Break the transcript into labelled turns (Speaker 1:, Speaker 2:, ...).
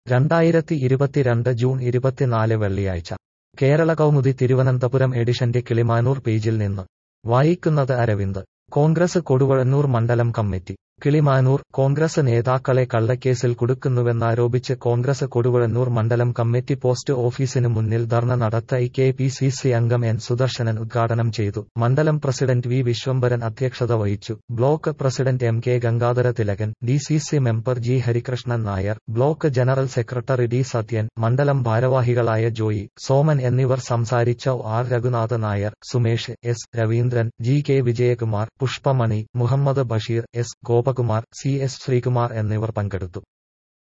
Speaker 1: രണ്ടായിരത്തി ഇരുപത്തിരണ്ട് ജൂൺ ഇരുപത്തിനാല് വെള്ളിയാഴ്ച കേരള കൗമുദി തിരുവനന്തപുരം എഡിഷന്റെ കിളിമാനൂർ പേജിൽ നിന്ന് വായിക്കുന്നത് അരവിന്ദ് കോൺഗ്രസ് കൊടുവഴന്നൂർ മണ്ഡലം കമ്മിറ്റി കിളിമാനൂർ കോൺഗ്രസ് നേതാക്കളെ കള്ളക്കേസിൽ കുടുക്കുന്നുവെന്നാരോപിച്ച് കോൺഗ്രസ് കൊടുവഴന്നൂർ മണ്ഡലം കമ്മിറ്റി പോസ്റ്റ് ഓഫീസിന് മുന്നിൽ ധർണ നടത്തായി കെ പി സി സി അംഗം എൻ സുദർശനൻ ഉദ്ഘാടനം ചെയ്തു മണ്ഡലം പ്രസിഡന്റ് വി വിശ്വംഭരൻ അധ്യക്ഷത വഹിച്ചു block president M K Gangadhara Thilakan D C C member G Harikrishnan Nair block general secretary D Sathyan മണ്ഡലം ഭാരവാഹികളായ ജോയി സോമൻ എന്നിവർ സംസാരിച്ച R Raghunatha Nair Sumesh S Raveendran G K Vijayakumar Pushpamani Muhammad Basheer S Gopakumar C S Sreekumar എന്നിവർ പങ്കെടുത്തു